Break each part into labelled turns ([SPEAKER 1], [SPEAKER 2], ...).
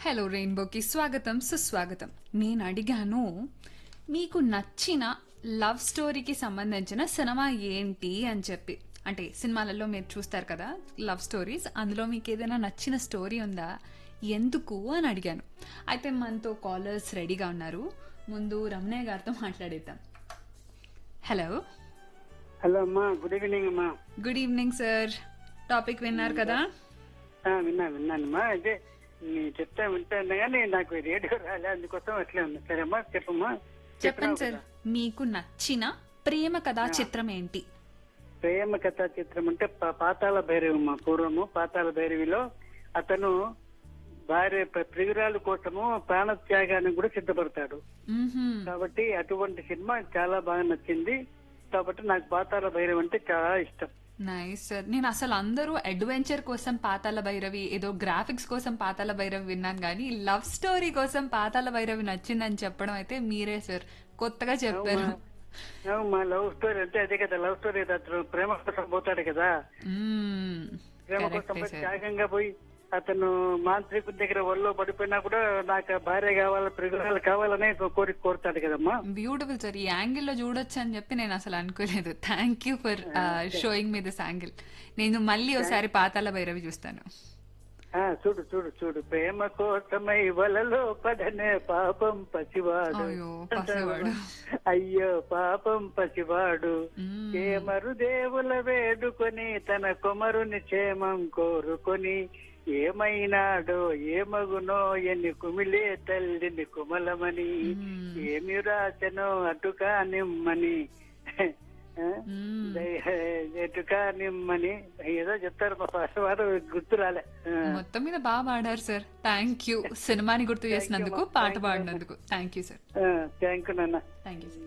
[SPEAKER 1] Hello రెయిన్బోకి స్వాగతం సుస్వాగతం నేను అడిగాను మీకు నచ్చిన లవ్ స్టోరీకి సంబంధించిన సినిమా ఏంటి అని చెప్పి అంటే సినిమాలలో మీరు చూస్తారు కదా లవ్ స్టోరీస్ అందులో మీకు ఏదైనా నచ్చిన స్టోరీ ఉందా ఎందుకు అని అడిగాను అయితే మనతో కాలర్స్ రెడీగా ఉన్నారు ముందు రమణయ్య గారితో మాట్లాడేద్దాం హలో
[SPEAKER 2] హలో అమ్మా గుడ్ ఈవినింగ్ అమ్మా
[SPEAKER 1] గుడ్ ఈవినింగ్ సార్ టాపిక్ విన్నారు కదా
[SPEAKER 2] ఆ, విన్నా విన్నానమ్మా అదే నీ చెప్తా వింటాను కానీ నాకు రేడియో రాలే అందుకోసం అట్లే ఉంది సరేమ్మా చెప్పమ్మా
[SPEAKER 1] చెప్పండి సార్
[SPEAKER 2] చెప్పినావు కదా.
[SPEAKER 1] మీకు నచ్చిన ప్రేమ కథా చిత్రం ఏంటి
[SPEAKER 2] ప్రేమ కథా చిత్రం అంటే పా- పాతాళ భైరవి అమ్మా పూర్వము పాతాళ భైరవిలో అతను భార్య ప్ర- ప్రియురాలు కోసము ప్రాణత్యాగానికి కూడా సిద్ధపడతాడు
[SPEAKER 1] మ్మ్హ్మ్.
[SPEAKER 2] కాబట్టి అటువంటి సినిమా చాలా బాగా నచ్చింది కాబట్టి నాకు పాతాళ భైరవి అంటే చాలా ఇష్టం
[SPEAKER 1] నైస్ సార్ నేను అసలు అందరూ అడ్వెంచర్ కోసం పాతాల భైరవి ఏదో గ్రాఫిక్స్ కోసం పాతాల భైరవి విన్నాను కానీ లవ్ స్టోరీ కోసం పాతాల భైరవి నచ్చిందని చెప్పడం అయితే మీరే సార్ కొత్తగా చెప్పారు
[SPEAKER 2] అవును, మా లవ్ స్టోరీ అంటే అదే కదా లవ్ స్టోరీ అతను ప్రేమ కోసం పోతాడు కదా
[SPEAKER 1] మ్మ్.
[SPEAKER 2] ప్రేమ కోసం
[SPEAKER 1] కరెక్టే
[SPEAKER 2] పోయి
[SPEAKER 1] సార్
[SPEAKER 2] త్యాగంగా పోయి అతను మాంత్రికుడి దగ్గర ఒళ్ళో పడిపోయినా కూడా నాకు ఆ భార్య కావాలి ప్రియురాలు కావాలనే కోరిక కోరుతాడు కదమ్మా
[SPEAKER 1] బ్యూటిఫుల్ సార్ ఈ యాంగిల్ లో చూడొచ్చు అని చెప్పి నేను అసలు అనుకోలేదు thank you for showing me this angle నేను మళ్ళీ ఒకసారి పాతాల భైరవి చూస్తాను
[SPEAKER 2] ఆ, చూడు చూడు చూడు ప్రేమ కోసమై వలలో పడనే పాపం పసివాడు
[SPEAKER 1] అయ్యో, పసివాడు.
[SPEAKER 2] అయ్యో పాపం పసివాడు
[SPEAKER 1] మ్మ్.
[SPEAKER 2] ఏమరు దేవుల వేడుకొని తన కొమరుని క్షేమం కోరుకొని ఏమైనాడో ఏమగునో ఎన్ని కుమిలే తల్లిని కుమలమని
[SPEAKER 1] మ్మ్.
[SPEAKER 2] ఏమి రాచనో అటుకా నిమ్మని ఆ?
[SPEAKER 1] మ్మ్.
[SPEAKER 2] దయ- ఎటుకా నిమ్మని ఏదో చెప్తారు మా ఫస్ట్ వాడు గుర్తు రాలే ఆ.
[SPEAKER 1] మొత్తం మీద బాగా పాడారు సార్ థ్యాంక్ యూ సినిమాని గుర్తు చేసినందుకు
[SPEAKER 2] ma'am.
[SPEAKER 1] పాట
[SPEAKER 2] Thank you,
[SPEAKER 1] పాడినందుకు థ్యాంక్ యూ సార్
[SPEAKER 2] ఆ, థ్యాంక్ యూ నాన్న
[SPEAKER 1] థ్యాంక్ యూ సార్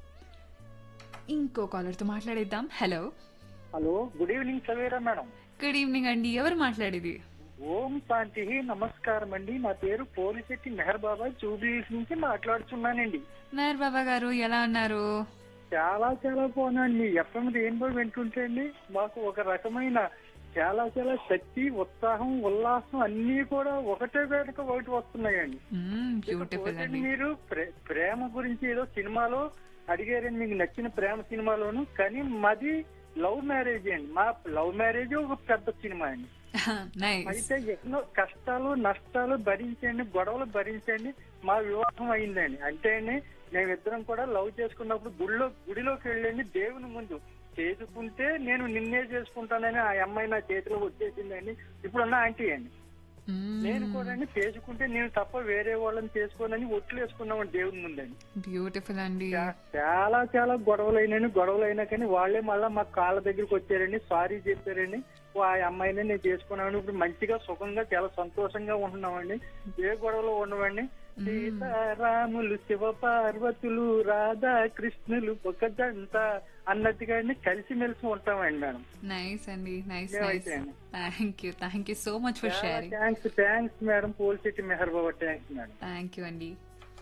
[SPEAKER 1] ఇంకో కాలర్తో మాట్లాడేద్దాం hello
[SPEAKER 3] hello good evening Savera madam
[SPEAKER 1] good evening అండి ఎవరు మాట్లాడేది
[SPEAKER 3] ఓం శాంతి నమస్కారం అండి నా పేరు పోలిశెట్టి మెహర్ బాబా జూబ్లీస్ నుంచి మాట్లాడుతున్నానండి
[SPEAKER 1] మేర్ బాబా గారు ఎలా ఉన్నారు
[SPEAKER 3] చాలా చాలా బాగున్నాండి ఎఫ్ఎం రెయిన్బో వింటుంటే అండి మాకు ఒక రకమైన చాలా చాలా శక్తి ఉత్సాహం ఉల్లాసం అన్ని కూడా ఒకటే వేడుక ఒకటి వస్తున్నాయండి
[SPEAKER 1] బ్యూటిఫుల్
[SPEAKER 3] ఇకపోతే
[SPEAKER 1] అండి
[SPEAKER 3] మీరు ప్రే- ప్రేమ గురించి ఏదో సినిమాలో అడిగారండి మీకు నచ్చిన ప్రేమ సినిమాలోను కానీ మాది లవ్ మ్యారేజ్ అండి మా లవ్ మ్యారేజ్ ఒక పెద్ద సినిమా అండి
[SPEAKER 1] నైస్
[SPEAKER 3] అయితే ఎన్నో కష్టాలు నష్టాలు భరించండి గొడవలు భరించండి మా వివాహం అయిందండి అంటే అండి మేమిద్దరం కూడా లవ్ చేసుకున్నప్పుడు గుడిలో గుడిలోకి వెళ్ళండి దేవుని ముందు చేసుకుంటే నేను నిన్నే చేసుకుంటానని ఆ అమ్మాయి నా చేతిలో వచ్చేసిందండి ఇప్పుడున్న ఆంటీ అండి నేను కూడా అండి చేసుకుంటే నేను తప్ప వేరే వాళ్ళని చేసుకోనని ఒట్లు వేసుకున్నామండి దేవుని ముందండి
[SPEAKER 1] బ్యూటిఫుల్ అండి
[SPEAKER 3] చా- చాలా చాలా గొడవలు అయినాయండి గొడవలు అయినా కానీ వాళ్ళే మళ్ళీ మా కాళ్ళ దగ్గరికి వచ్చారండి సారీ చెప్పారండి ఓ ఆ అమ్మాయిని నేను చేసుకున్నాను ఇప్పుడు మంచిగా సుఖంగా చాలా సంతోషంగా ఉంటున్నామండి ఏ గొడవలు ఉండవండి సీతారాములు శివ పార్వతులు రాధా కృష్ణులు ఒక జంట అన్నట్టుగా అండి కలిసిమెలిసి ఉంటామండి మేడం
[SPEAKER 1] నైస్ అండి నైస్ నైస్
[SPEAKER 3] మేమైతే అండి.
[SPEAKER 1] Thank you thank you so much for sharing
[SPEAKER 3] thanks thanks madam Polchetti Meher Baba thanks madam
[SPEAKER 1] thank you అండి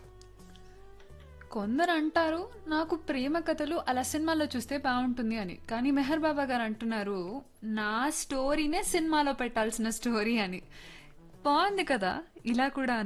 [SPEAKER 1] కొందరు అంటారు నాకు ప్రేమ కథలు అలా సినిమాలో చూస్తే బాగుంటుంది అని కానీ మెహర్ బాబా గారు అంటున్నారు నా స్టోరీనే సినిమాలో పెట్టాల్సిన స్టోరీ అని బాగుంది కదా ఇలా కూడా